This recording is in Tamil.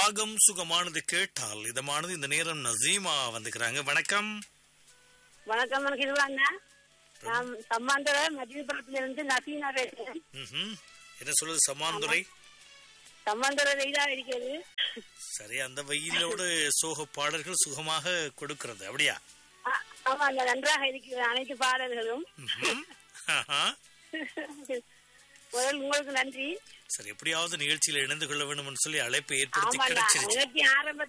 ராகம் சுகமானது கேட்டால் இதமானது இந்த நேரம் நசீமா வந்துக்கிறாங்க வணக்கம் வணக்கம் வணக்கம் இருவாங்க நான் சம்மாந்தர மதியபுரத்துல இருந்து நசீனா பேசுறேன் ம்ஹும். என்ன சொல்லுது சமாந்துரை சம்மாந்தர வெயிலா இருக்கிறது சரி அந்த வெயிலோடு சோக பாடல்கள் சுகமாக கொடுக்கிறது அப்படியா ஆ- ஆமாங்க நன்றாக இருக்கிறது அனைத்து பாடல்களும் ம்ஹும். ஆஹா. முதல் உங்களுக்கு நன்றி சரி எப்படியாவது நிகழ்ச்சியில இணைந்து கொள்ள வேண்டும் சொல்லி அழைப்பை ஏற்படுத்தி ஆமாங்க கிடைச்சிருச்சு நிகழ்ச்சி ஆரம்ப